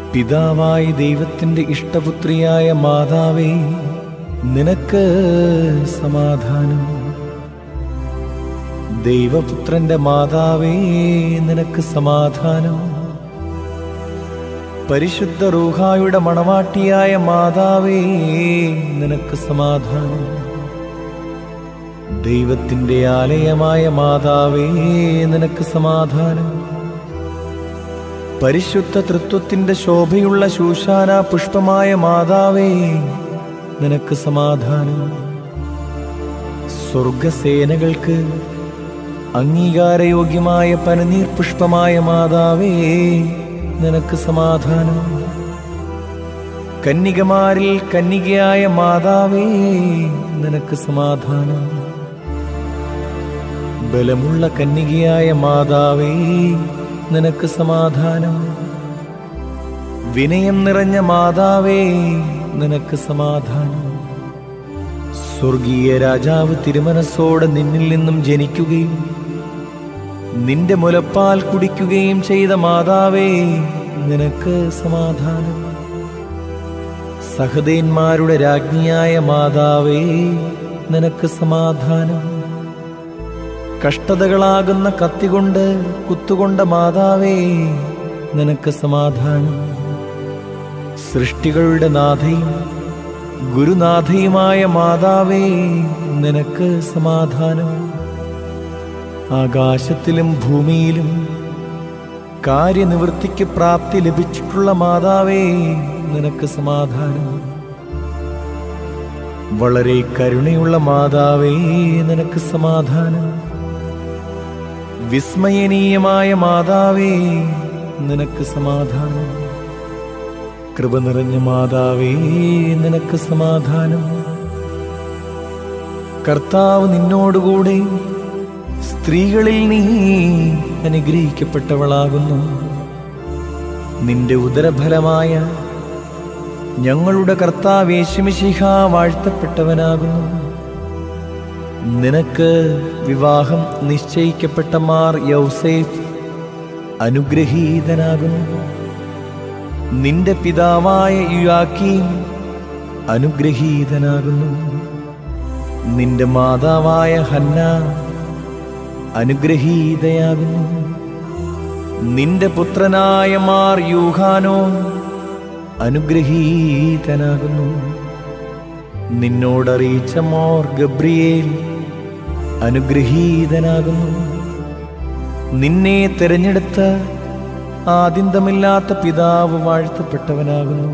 പിതാവായ ദൈവത്തിന്റെ ഇഷ്ടപുത്രിയായ മാതാവേ നിനക്ക് സമാധാനം ദൈവപുത്രന്റെ മാതാവേ നിനക്ക് സമാധാനം പരിശുദ്ധ റൂഹായുടെ മണവാട്ടിയായ മാതാവേ നിനക്ക് സമാധാനം ദൈവത്തിന്റെ ആലയമായ മാതാവേ നിനക്ക് സമാധാനം പരിശുദ്ധ തൃത്വത്തിന്റെ ശോഭയുള്ള ശൂശാന പുഷ്പമായ മാതാവേ നിനക്ക് സമാധാനം സ്വർഗസേനകൾക്ക് അംഗീകാരയോഗ്യമായ പനനീർ പുഷ്പമായ മാതാവേ നിനക്ക് സമാധാനം കന്യകമാരിൽ കന്യകയായ മാതാവേ നിനക്ക് സമാധാനം ബലമുള്ള കന്യകയായ മാതാവേ നിനക്ക് സമാധാനം വിനയം നിറഞ്ഞ മാതാവേ നിനക്ക് സമാധാനം സ്വർഗീയ രാജാവ് തിരുമനസ്സോടെ നിന്നിൽ നിന്നും ജനിക്കുകയും നിന്റെ മുലപ്പാൽ കുടിക്കുകയും ചെയ്ത മാതാവേ നിനക്ക് സമാധാനം സഹദേന്മാരുടെ രാജ്ഞിയായ മാതാവേ നിനക്ക് സമാധാനം കഷ്ടതകളാകുന്ന കത്തികൊണ്ട് കുത്തുകൊണ്ട മാതാവേ നിനക്ക് സമാധാനം സൃഷ്ടികളുടെ നാഥയും ഗുരുനാഥയുമായ മാതാവേ നിനക്ക് സമാധാനം ആകാശത്തിലും ഭൂമിയിലും കാര്യനിവൃത്തിക്ക് പ്രാപ്തി ലഭിച്ചിട്ടുള്ള മാതാവേ നിനക്ക് സമാധാനം വളരെ കരുണയുള്ള മാതാവേ നിനക്ക് സമാധാനം വിസ്മയനീയമായ മാതാവേ നിനക്ക് സമാധാനം കൃപ നിറഞ്ഞ മാതാവേ നിനക്ക് സമാധാനം കർത്താവ് നിന്നോടുകൂടെ സ്ത്രീകളിൽ നീ അനുഗ്രഹിക്കപ്പെട്ടവളാകുന്നു നിന്റെ ഉദരഫലമായ ഞങ്ങളുടെ കർത്താവ് യേശുമിശിഹ വാഴ്ത്തപ്പെട്ടവനാകുന്നു നിനക്ക് വിവാഹം നിശ്ചയിക്കപ്പെട്ട മാർ യൗസേഫ് അനുഗ്രഹീതനാകുന്നു നിന്റെ പിതാവായ യുയാക്കീം അനുഗ്രഹീതനാകുന്നു നിന്റെ മാതാവായ ഹന്ന അനുഗ്രഹീതയാകുന്നു നിന്റെ പുത്രനായ മാർ യൂഹാനോ അനുഗ്രഹീതനാകുന്നു നിന്നോടറിയിച്ച മോർ ഗബ്രിയേൽ അനുഗ്രഹീതനാകുന്നു നിന്നെ തിരഞ്ഞെടുത്ത ആദിന്തമില്ലാത്ത പിതാവ് വാഴ്ത്തപ്പെട്ടവനാകുന്നു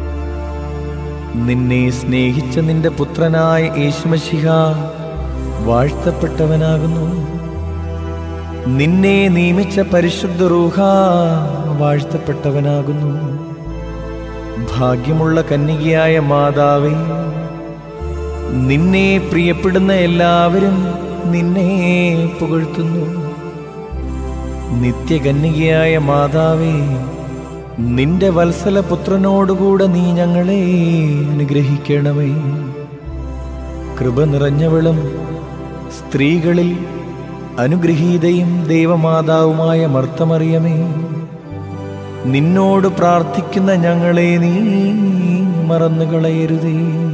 നിന്നെ സ്നേഹിച്ച നിന്റെ പുത്രനായ യേശുമശിഹ വാഴ്ത്തപ്പെട്ടവനാകുന്നു നിന്നെ നിയമിച്ച പരിശുദ്ധ റൂഹ വാഴ്ത്തപ്പെട്ടവനാകുന്നു ഭാഗ്യമുള്ള കന്യകയായ മാതാവേ നിന്നെ പ്രിയപ്പെടുന്ന എല്ലാവരും നിന്നെ പുകഴ്ത്തുന്നു നിത്യകന്യകയായ മാതാവേ നിന്റെ വത്സല പുത്രനോടുകൂടെ നീ ഞങ്ങളെ അനുഗ്രഹിക്കണമേ കൃപ നിറഞ്ഞവളും സ്ത്രീകളിൽ അനുഗ്രഹീതയും ദൈവമാതാവുമായ മർത്തമറിയമേ നിന്നോട് പ്രാർത്ഥിക്കുന്ന ഞങ്ങളെ നീ മറന്നുകളയരുതേ